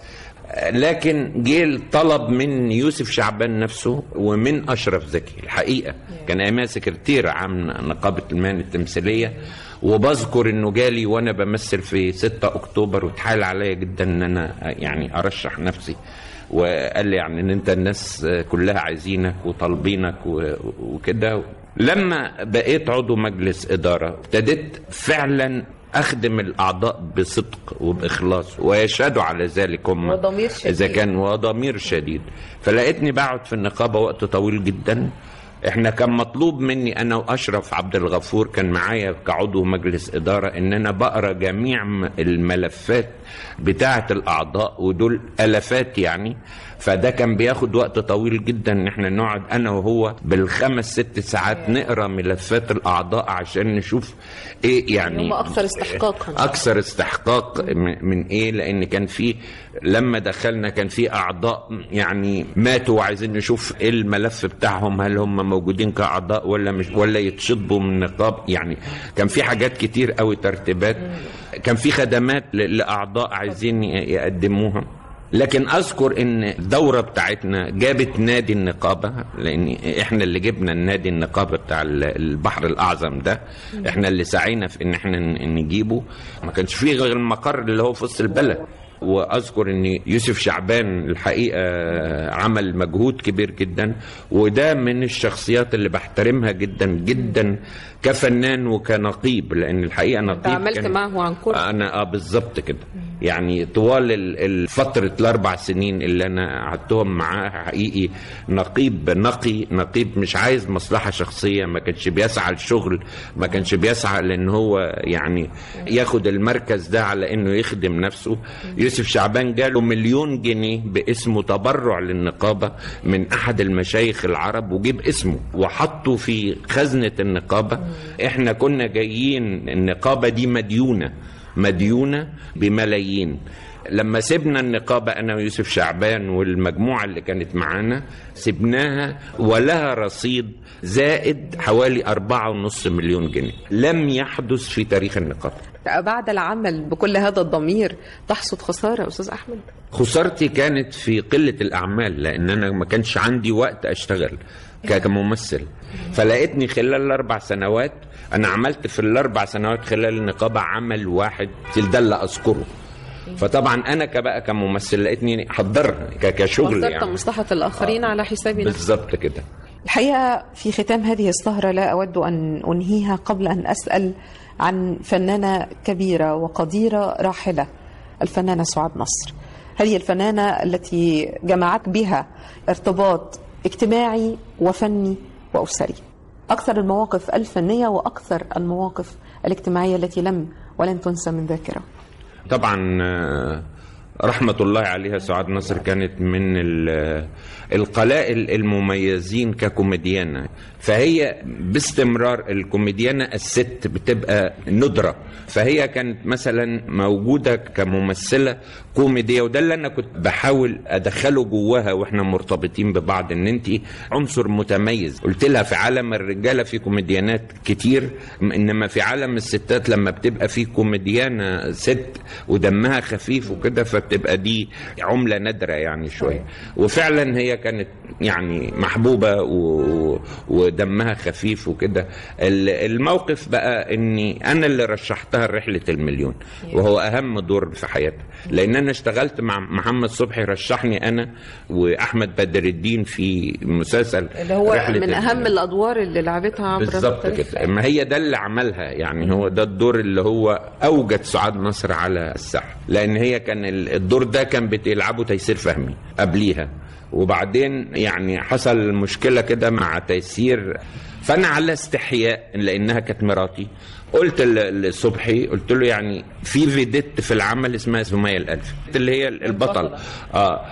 Speaker 6: لكن جه الطلب من يوسف شعبان نفسه ومن اشرف زكي الحقيقه كان ايامها سكرتير عام نقابه المهن التمثيليه وبذكر انه جالي وانا بمثل في 6 اكتوبر واتحايل عليا جدا ان انا يعني ارشح نفسي وقال لي يعني ان انت الناس كلها عايزينك وطالبينك و- وكده لما بقيت عضو مجلس اداره ابتديت فعلا اخدم الاعضاء بصدق وباخلاص ويشهدوا على ذلك هم
Speaker 3: وضمير شديد.
Speaker 6: اذا كان وضمير شديد فلقيتني بقعد في النقابه وقت طويل جدا احنا كان مطلوب مني انا واشرف عبد الغفور كان معايا كعضو مجلس اداره ان انا بقرا جميع م- الملفات بتاعه الاعضاء ودول الافات يعني فده كان بياخد وقت طويل جدا ان احنا نقعد انا وهو بالخمس ست ساعات نقرا ملفات الاعضاء عشان نشوف ايه يعني
Speaker 3: هم أكثر استحقاقا
Speaker 6: اكثر استحقاق من من ايه لان كان في لما دخلنا كان في اعضاء يعني ماتوا وعايزين نشوف ايه الملف بتاعهم هل هم موجودين كاعضاء ولا مش ولا يتشطبوا من النقاب يعني كان في حاجات كتير قوي ترتيبات كان في خدمات ل- لاعضاء عايزين ي- يقدموها لكن اذكر ان الدوره بتاعتنا جابت نادي النقابه لان احنا اللي جبنا النادي النقابه بتاع ال- البحر الاعظم ده احنا اللي سعينا في ان احنا ن- نجيبه ما كانش فيه غير المقر اللي هو في وسط البلد واذكر ان يوسف شعبان الحقيقه عمل مجهود كبير جدا وده من الشخصيات اللي بحترمها جدا جدا كفنان وكنقيب لان الحقيقه نقيب
Speaker 3: تعاملت
Speaker 6: كان-
Speaker 3: معه عن قرب
Speaker 6: انا اه بالظبط كده يعني طوال ال- ال- فتره الاربع سنين اللي انا قعدتهم معاه حقيقي نقيب نقي نقيب مش عايز مصلحه شخصيه ما كانش بيسعى للشغل ما كانش بيسعى لان هو يعني ياخد المركز ده على انه يخدم نفسه يوسف يوسف شعبان جاله مليون جنيه باسمه تبرع للنقابة من أحد المشايخ العرب وجيب اسمه وحطه في خزنة النقابة احنا كنا جايين النقابة دي مديونة مديونة بملايين لما سيبنا النقابة أنا ويوسف شعبان والمجموعة اللي كانت معانا سبناها ولها رصيد زائد حوالي أربعة ونص مليون جنيه لم يحدث في تاريخ النقابة
Speaker 3: بعد العمل بكل هذا الضمير تحصد خسارة أستاذ أحمد
Speaker 6: خسارتي كانت في قلة الأعمال لأن أنا ما كانش عندي وقت أشتغل ك- كممثل فلقيتني خلال الأربع سنوات أنا عملت في الأربع سنوات خلال النقابة عمل واحد ده اللي أذكره فطبعا أنا كبقى كممثل لقيتني حضر ك- كشغل
Speaker 3: مصدرت
Speaker 6: يعني
Speaker 3: مصلحة الآخرين على حساب نفسك
Speaker 6: بالظبط كده
Speaker 3: الحقيقة في ختام هذه السهرة لا أود أن أنهيها قبل أن أسأل عن فنانة كبيرة وقديرة راحلة الفنانة سعاد نصر هذه الفنانة التي جمعت بها ارتباط اجتماعي وفني وأسري أكثر المواقف الفنية وأكثر المواقف الاجتماعية التي لم ولن تنسى من ذاكرة
Speaker 6: طبعا آه، رحمة الله عليها سعاد نصر كانت من ال- القلائل المميزين ككوميديانة فهي باستمرار الكوميديانة الست بتبقى ندرة فهي كانت مثلا موجودة كممثلة كوميدية وده اللي أنا كنت بحاول أدخله جواها وإحنا مرتبطين ببعض إن أنت عنصر متميز قلت لها في عالم الرجالة في كوميديانات كتير إنما في عالم الستات لما بتبقى في كوميديانة ست ودمها خفيف وكده فبتبقى دي عملة نادرة يعني شوية وفعلا هي كانت يعني محبوبة و... ودمها خفيف وكده ال- الموقف بقى اني انا اللي رشحتها لرحلة المليون وهو اهم دور في حياتها لان انا اشتغلت مع محمد صبحي رشحني انا واحمد بدر الدين في مسلسل
Speaker 3: اللي هو
Speaker 6: رحلة
Speaker 3: من أهم
Speaker 6: المليون.
Speaker 3: الأدوار اللي لعبتها عبر
Speaker 6: بالظبط
Speaker 3: التاريخ.
Speaker 6: كده ما هي ده اللي عملها يعني هو ده الدور اللي هو اوجد سعاد نصر على الساحه لان هي كان ال- الدور ده كان بتلعبه تيسير فهمي قبليها وبعدين يعني حصل مشكله كده مع تيسير فانا على استحياء لانها كانت مراتي قلت ل- لصبحي قلت له يعني في فيديت في العمل اسمها سمية الألف اللي هي البطل اه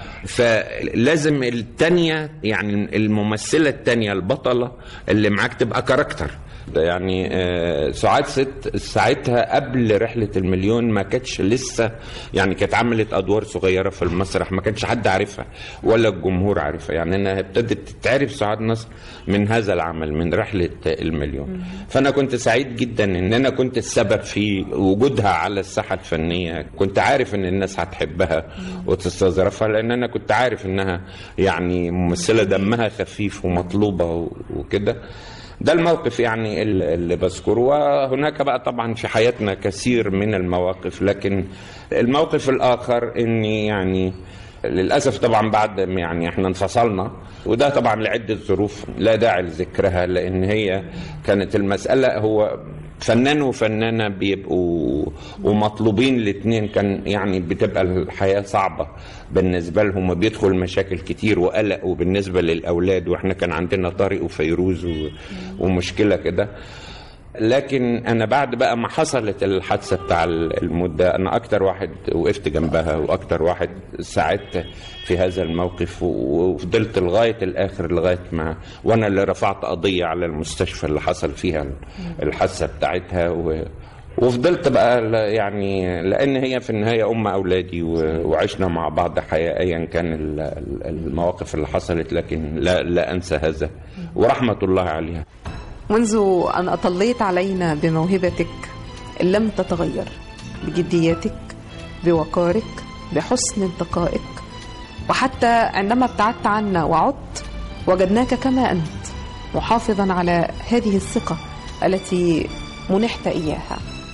Speaker 6: فلازم التانية يعني الممثلة التانية البطلة اللي معاك تبقى كاركتر ده يعني آه، سعاد ست ساعتها قبل رحلة المليون ما كانتش لسه يعني كانت عملت أدوار صغيرة في المسرح ما كانش حد عارفها ولا الجمهور عارفها يعني أنا ابتدت تتعرف سعاد نصر من هذا العمل من رحلة المليون فأنا كنت سعيد جدا إن أنا كنت السبب في وجودها على الساحة الفنية كنت عارف إن الناس هتحبها وتستظرفها لأن أنا كنت عارف إنها يعني ممثلة دمها خفيف ومطلوبة و- وكده ده الموقف يعني ال- اللي بذكره وهناك بقى طبعا في حياتنا كثير من المواقف لكن الموقف الآخر إني يعني للأسف طبعا بعد ما يعني احنا انفصلنا وده طبعا لعدة ظروف لا داعي لذكرها لأن هي كانت المسألة هو فنان وفنانة بيبقوا ومطلوبين الاثنين كان يعني بتبقى الحياة صعبة بالنسبة لهم وبيدخل مشاكل كتير وقلق وبالنسبة للأولاد وإحنا كان عندنا طارق وفيروز و- ومشكلة كده لكن انا بعد بقى ما حصلت الحادثه بتاع المده انا اكتر واحد وقفت جنبها واكتر واحد ساعدت في هذا الموقف و- وفضلت لغايه الاخر لغايه ما وانا اللي رفعت قضيه على المستشفى اللي حصل فيها الحادثه بتاعتها و وفضلت بقى ل- يعني لان هي في النهايه ام اولادي و- وعشنا مع بعض حياه ايا كان ال- ال- المواقف اللي حصلت لكن لا لا انسى هذا ورحمه الله عليها
Speaker 3: منذ أن أطليت علينا بموهبتك لم تتغير بجديتك بوقارك بحسن انتقائك وحتى عندما ابتعدت عنا وعدت وجدناك كما أنت محافظا على هذه الثقة التي منحت إياها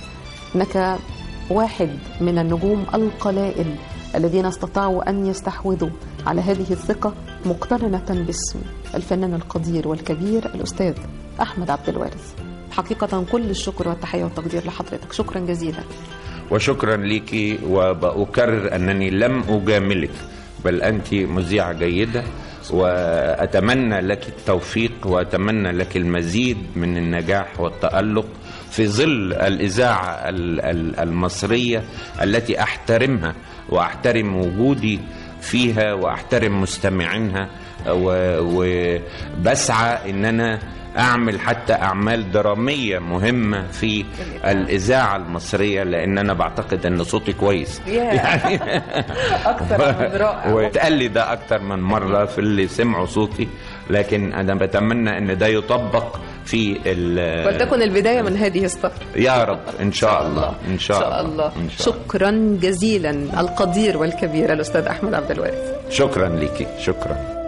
Speaker 3: إنك واحد من النجوم القلائل الذين استطاعوا أن يستحوذوا على هذه الثقة مقترنة باسم الفنان القدير والكبير الأستاذ أحمد عبد الوارث حقيقة كل الشكر والتحية والتقدير لحضرتك شكرا جزيلا
Speaker 6: وشكرا لك وبأكرر أنني لم أجاملك بل أنت مذيعة جيدة وأتمنى لك التوفيق وأتمنى لك المزيد من النجاح والتألق في ظل الإذاعة ال- ال- المصرية التي أحترمها واحترم وجودي فيها واحترم مستمعينها و- وبسعى ان انا اعمل حتى اعمال دراميه مهمه في الاذاعه المصريه لان انا بعتقد ان صوتي كويس
Speaker 3: يعني اكثر من رائع
Speaker 6: واتقال لي ده اكتر من مره في اللي سمعوا صوتي لكن انا بتمنى ان ده يطبق في ال-
Speaker 3: ولتكن البدايه من هذه الصفحه
Speaker 6: يا رب ان شاء الله ان
Speaker 3: ان
Speaker 6: شاء
Speaker 3: شاء
Speaker 6: الله
Speaker 3: الله
Speaker 6: إن شاء الله.
Speaker 3: شكرا جزيلا القدير والكبير الاستاذ احمد عبد الوارث
Speaker 6: شكرا ليكي شكرا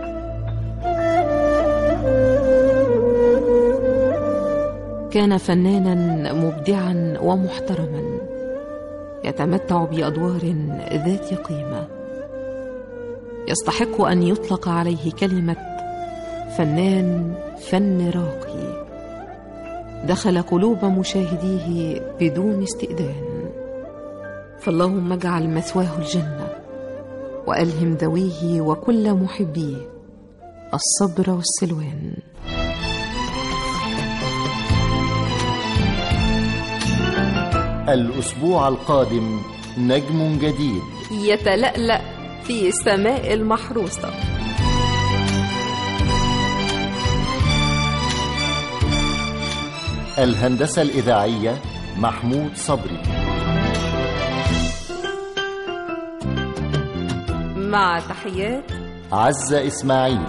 Speaker 2: كان فنانا مبدعا ومحترما يتمتع بادوار ذات قيمه يستحق ان يطلق عليه كلمه فنان فن راقي دخل قلوب مشاهديه بدون استئذان فاللهم اجعل مثواه الجنه والهم ذويه وكل محبيه الصبر والسلوان
Speaker 1: الأسبوع القادم نجم جديد
Speaker 2: يتلألأ في سماء المحروسة
Speaker 1: الهندسة الإذاعية محمود صبري
Speaker 2: مع تحيات
Speaker 1: عزة إسماعيل